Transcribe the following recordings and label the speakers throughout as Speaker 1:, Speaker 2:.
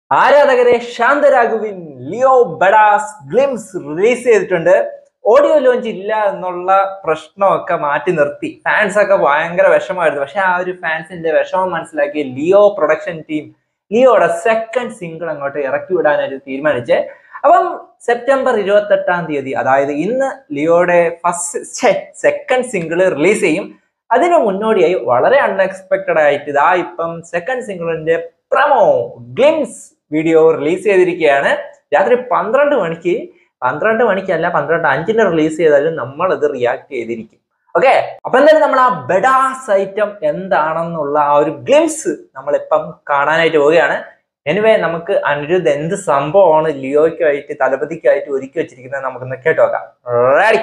Speaker 1: ആരാധകരെ ശാന്തരാഘുവിൻ Leo badass glimpse release ചെയ്തിട്ടുണ്ട് ഓഡിയോ ലോഞ്ച് ഇല്ല എന്നുള്ള പ്രശ്നമൊക്കെ മാറ്റി നിർത്തി ഫാൻസ് ഒക്കെ ഭയങ്കര വിഷമമായിരുന്നു പക്ഷെ ആ ഒരു ഫാൻസിന്റെ വിഷമം മനസ്സിലാക്കി ലിയോ പ്രൊഡക്ഷൻ ടീം ലിയോയുടെ സെക്കൻഡ് സിംഗിൾ അങ്ങോട്ട് ഇറക്കി വിടാനായിട്ട് തീരുമാനിച്ച് അപ്പം സെപ്റ്റംബർ ഇരുപത്തെട്ടാം തീയതി അതായത് ഇന്ന് ലിയോയുടെ ഫസ്റ്റ് സെക്കൻഡ് സിംഗിൾ റിലീസ് ചെയ്യും അതിന് മുന്നോടിയായി വളരെ അൺഎക്സ്പെക്ടഡ് ആയിട്ട് ഇതാ ഇപ്പം സെക്കൻഡ് സിംഗിളിന്റെ പ്രമോ ഗ്ലിംസ് വീഡിയോ റിലീസ് ചെയ്തിരിക്കുകയാണ് രാത്രി പന്ത്രണ്ട് മണിക്ക് പന്ത്രണ്ട് മണിക്കല്ല പന്ത്രണ്ട് അഞ്ചിന് റിലീസ് ചെയ്താലും നമ്മൾ ഇത് റിയാക്ട് ചെയ്തിരിക്കും ഓക്കെ അപ്പൊ എന്തായാലും നമ്മൾ ആ ബെഡാസ് ഐറ്റം എന്താണെന്നുള്ള ആ ഒരു ഗ്ലിംസ് നമ്മളിപ്പം കാണാനായിട്ട് പോവുകയാണ് എനിവേ നമുക്ക് അനിരുദ്ധ് എന്ത് സംഭവമാണ് ലിയോയ്ക്കായിട്ട് തലപതിക്കായിട്ട് ഒരുക്കി വെച്ചിരിക്കുന്നത് നമുക്കൊന്ന് കേട്ട് നോക്കാം ready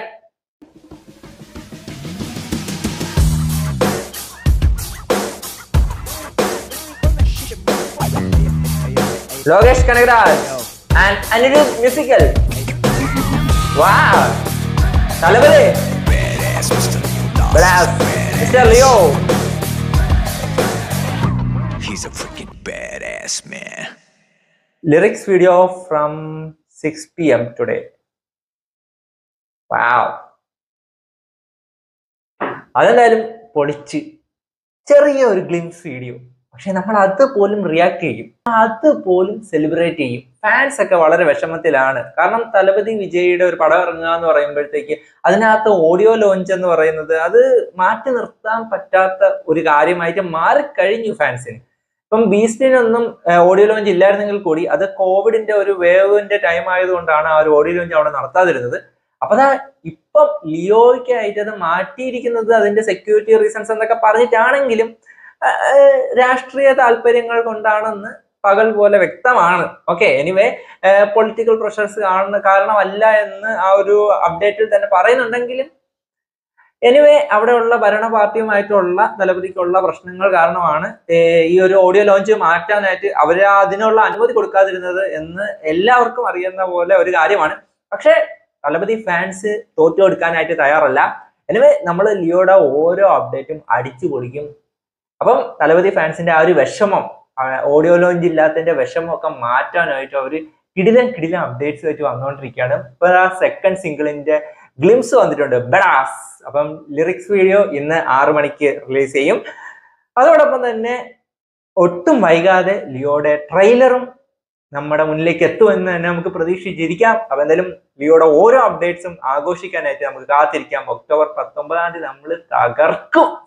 Speaker 1: Lokesh Kanagaraj and Anirudh musical wow Thalapathy mister Leo
Speaker 2: He's a freaking badass man.
Speaker 1: Lyrics video from six P M today wow അതെന്തായാലും പൊളിച്ച് ചെറിയ ഒരു ഗ്ലിംസ് വീഡിയോ പക്ഷെ നമ്മൾ അത് പോലും റിയാക്ട് ചെയ്യും അത് പോലും സെലിബ്രേറ്റ് ചെയ്യും ഫാൻസ് ഒക്കെ വളരെ വിഷമത്തിലാണ് കാരണം തലപതി വിജയുടെ ഒരു പടം ഇറങ്ങുക എന്ന് പറയുമ്പോഴത്തേക്ക് അതിനകത്ത് ഓഡിയോ ലോഞ്ച് എന്ന് പറയുന്നത് അത് മാറ്റി നിർത്താൻ പറ്റാത്ത ഒരു കാര്യമായിട്ട് മാറിക്കഴിഞ്ഞു ഫാൻസിന് ഇപ്പം ബീസ്റ്റിനൊന്നും ഓഡിയോ ലോഞ്ച് ഇല്ലായിരുന്നെങ്കിൽ കൂടി അത് കോവിഡിന്റെ ഒരു വേവിന്റെ ടൈം ആയതുകൊണ്ടാണ് ആ ഒരു ഓഡിയോ ലോഞ്ച് അവിടെ നടത്താതിരുന്നത് അപ്പൊ അതാ ഇപ്പം ലിയോയ്ക്കായിട്ട് അത് മാറ്റിയിരിക്കുന്നത് അതിന്റെ സെക്യൂരിറ്റി റീസൺസ് എന്നൊക്കെ പറഞ്ഞിട്ടാണെങ്കിലും ആ, ആ, രാഷ്ട്രീയ താല്പര്യങ്ങൾ കൊണ്ടാണെന്ന് പകൽ പോലെ വ്യക്തമാണ് ഓക്കെ എനിവേ പൊളിറ്റിക്കൽ പ്രഷർസ് കാണുന്ന കാരണമല്ല എന്ന് ആ ഒരു അപ്ഡേറ്റിൽ തന്നെ പറയുന്നുണ്ടെങ്കിലും എനിവേ അവിടെയുള്ള ഭരണ പാർട്ടിയുമായിട്ടുള്ള ദളപതിക്കുള്ള പ്രശ്നങ്ങൾ കാരണമാണ് ഏർ ഈ ഒരു ഓഡിയോ ലോഞ്ച് മാറ്റാനായിട്ട് അവർ അതിനുള്ള അനുമതി കൊടുക്കാതിരുന്നത് എന്ന് എല്ലാവർക്കും അറിയുന്ന പോലെ ഒരു കാര്യമാണ് പക്ഷേ ദളപതി ഫാൻസ് തോറ്റു കൊടുക്കാനായിട്ട് തയ്യാറല്ല എനിവേ നമ്മൾ ലിയോയുടെ ഓരോ അപ്ഡേറ്റും അടിച്ചു പൊളിക്കും അപ്പം ദളപതി ഫാൻസിന്റെ ആ ഒരു വിഷമം ഓഡിയോ ലോഞ്ച് ഇല്ലാത്തതിന്റെ വിഷമം ഒക്കെ മാറ്റാനായിട്ട് അവർ കിടിലൻ കിടിലൻ അപ്ഡേറ്റ്സ് ആയിട്ട് വന്നുകൊണ്ടിരിക്കുകയാണ് ഇപ്പൊ ആ സെക്കൻഡ് സിംഗിളിന്റെ ഗ്ലിംസ് വന്നിട്ടുണ്ട് ബഡാസ് അപ്പം ലിറിക്സ് വീഡിയോ ഇന്ന് ആറു മണിക്ക് റിലീസ് ചെയ്യും അതോടൊപ്പം തന്നെ ഒട്ടും വൈകാതെ ലിയോയുടെ ട്രെയിലറും നമ്മുടെ മുന്നിലേക്ക് എത്തുമെന്ന് തന്നെ നമുക്ക് പ്രതീക്ഷിച്ചിരിക്കാം അപ്പൊ എന്തായാലും ലിയോയുടെ ഓരോ അപ്ഡേറ്റ്സും ആഘോഷിക്കാനായിട്ട് നമുക്ക് കാത്തിരിക്കാം ഒക്ടോബർ പത്തൊമ്പതാം തീയതി നമ്മൾ തകർക്കും